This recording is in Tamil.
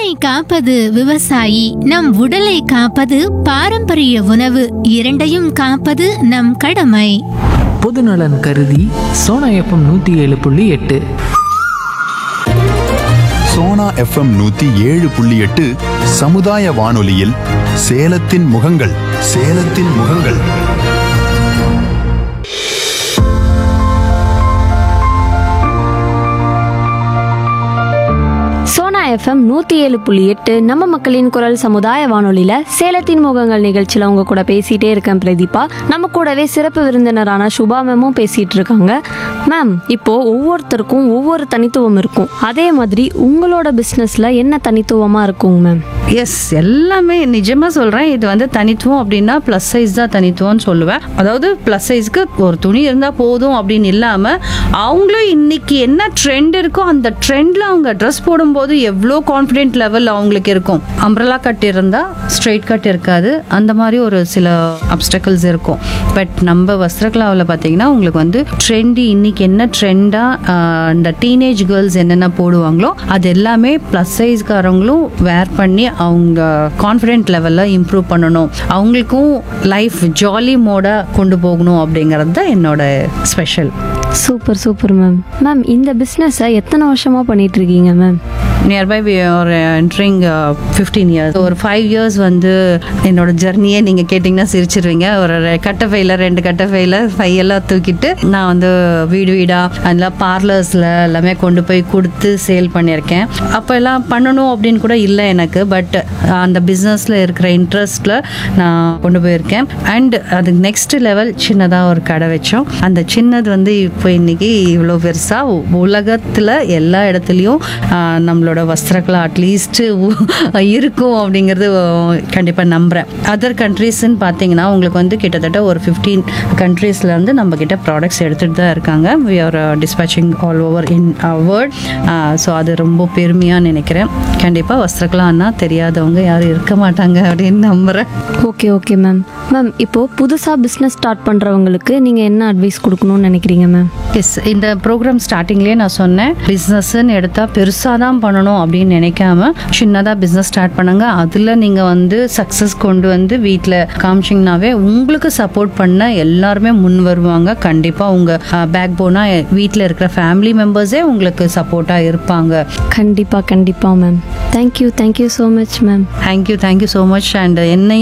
மண்ணை காப்பது விவசாயி நம் உடலை காப்பது பாரம்பரிய உணவு இரண்டையும் காப்பது நம் கடமை பொதுநலன் கருதி சோனா எஃப்எம் நூற்றி ஏழு புள்ளி எட்டு சோனா எஃப்எம் நூத்தி ஏழு புள்ளி எட்டு சமுதாய வானொலியில் சேலத்தின் முகங்கள் சேலத்தின் முகங்கள் சோனா எஃப்எம் நூற்றி ஏழு புள்ளி எட்டு நம்ம மக்களின் குரல் சமுதாய வானொலியில் சேலத்தின் முகங்கள் நிகழ்ச்சியில் உங்க கூட பேசிட்டே இருக்கேன் பிரதீபா நம்ம கூடவே சிறப்பு விருந்தினரான சுபா மேமும் பேசிட்டு இருக்காங்க மேம் இப்போ ஒவ்வொருத்தருக்கும் ஒவ்வொரு தனித்துவம் இருக்கும் அதே மாதிரி உங்களோட பிஸ்னஸில் என்ன தனித்துவமாக இருக்குங்க மேம் எஸ் எல்லாமே நிஜமா சொல்றேன் இது வந்து தனித்துவம் அப்படின்னா ப்ளஸ் சைஸ் தான் தனித்துவம்னு சொல்லுவேன் அதாவது ப்ளஸ் சைஸ்க்கு ஒரு துணி இருந்தா போதும் அப்படின்னு இல்லாம அவங்களும் இன்னைக்கு என்ன ட்ரெண்ட் இருக்கோ அந்த ட்ரெண்ட்ல அவங்க ட்ரெஸ் போடும்போது எவ்வளோ கான்ஃபிடென்ட் லெவல் அவங்களுக்கு இருக்கும் அம்ப்ரலா கட் இருந்தா ஸ்ட்ரெயிட் கட் இருக்காது அந்த மாதிரி ஒரு சில அப்டக்கல்ஸ் இருக்கும் பட் நம்ம வஸ்திரகலாவில் பார்த்தீங்கன்னா உங்களுக்கு வந்து ட்ரெண்டி இன்னைக்கு என்ன ட்ரெண்டா இந்த டீனேஜ் கேர்ள்ஸ் என்னென்ன போடுவாங்களோ அது எல்லாமே ப்ளஸ் சைஸ்காரங்களும் வேர் பண்ணி அவங்க கான்ஃபிடென்ட் லெவலில் இம்ப்ரூவ் பண்ணணும் அவங்களுக்கும் லைஃப் ஜாலி மோடாக கொண்டு போகணும் அப்படிங்கிறது தான் என்னோட special super super ma'am ma'am இந்த பிஸ்னஸை எத்தனை வருஷமாக பண்ணிட்டு இருக்கீங்க மேம் நியர்பை ஒரு என்ட்ரிங் ஃபிஃப்டீன் இயர்ஸ் ஒரு ஃபைவ் இயர்ஸ் வந்து என்னோட ஜெர்னியே நீங்கள் கேட்டிங்கன்னா சிரிச்சிருவீங்க ஒரு ரெ- கட்டப்பையில் ரெண்டு கட்டப்பையில் ஃபையெல்லாம் தூக்கிட்டு நான் வந்து வீடு வீடாக அதில் பார்லர்ஸில் எல்லாமே கொண்டு போய் கொடுத்து சேல் பண்ணியிருக்கேன் அப்போ எல்லாம் பண்ணணும் அப்படின்னு கூட இல்லை எனக்கு பட் அந்த பிஸ்னஸில் இருக்கிற இன்ட்ரெஸ்ட்டில் நான் கொண்டு போயிருக்கேன் அண்ட் அதுக்கு நெக்ஸ்ட் லெவல் சின்னதாக ஒரு கடை வச்சோம் அந்த சின்னது வந்து இப்போ இன்னைக்கு இவ்வளோ பெருசாக உலகத்தில் எல்லா இடத்துலையும் ஆஹ், நம்மளோட வஸ்திரக்கலா அட்லீஸ்ட் இருக்கும் அப்படிங்கிறது கண்டிப்பாக நம்புகிறேன் அதர் கண்ட்ரீஸ்ன்னு பார்த்தீங்கன்னா உங்களுக்கு வந்து கிட்டத்தட்ட ஒரு ஃபிஃப்டீன் கண்ட்ரீஸ்லேருந்து நம்ம கிட்ட ப்ராடக்ட்ஸ் எடுத்துகிட்டு தான் இருக்காங்க we are dispatching all over in world so அது ரொம்ப பெருமையாக நினைக்கிறேன் கண்டிப்பாக வஸ்திரக்கலான்னா தெரியாதவங்க யாரும் இருக்க மாட்டாங்க அப்படின்னு நம்புகிறேன் ஓகே ஓகே மேம் மேம் இப்போ புதுசாக பிஸ்னஸ் ஸ்டார்ட் பண்ணுறவங்களுக்கு நீங்கள் என்ன அட்வைஸ் கொடுக்கணும்னு நினைக்கிறீங்க மேம் எஸ் இந்த ப்ரோக்ராம் ஸ்டார்டிங்லேயே நான் சொன்னேன் பிஸ்னஸ்ன்னு எடுத்தால் பெருசாக தான் பண்ணணும் அப்படின்னு நினைக்காம சின்னதாக பிஸ்னஸ் ஸ்டார்ட் பண்ணுங்க அதில் நீங்கள் வந்து சக்ஸஸ் கொண்டு வந்து வீட்டில் காமிச்சிங்கனாவே உங்களுக்கு சப்போர்ட் பண்ண எல்லாருமே முன் வருவாங்க கண்டிப்பாக உங்கள் பேக் போனாக வீட்டில் இருக்கிற ஃபேமிலி மெம்பர்ஸே உங்களுக்கு சப்போர்ட்டாக இருப்பாங்க கண்டிப்பாக கண்டிப்பாக ma'am thank you thank you so much ma'am thank you thank you so much and என்னை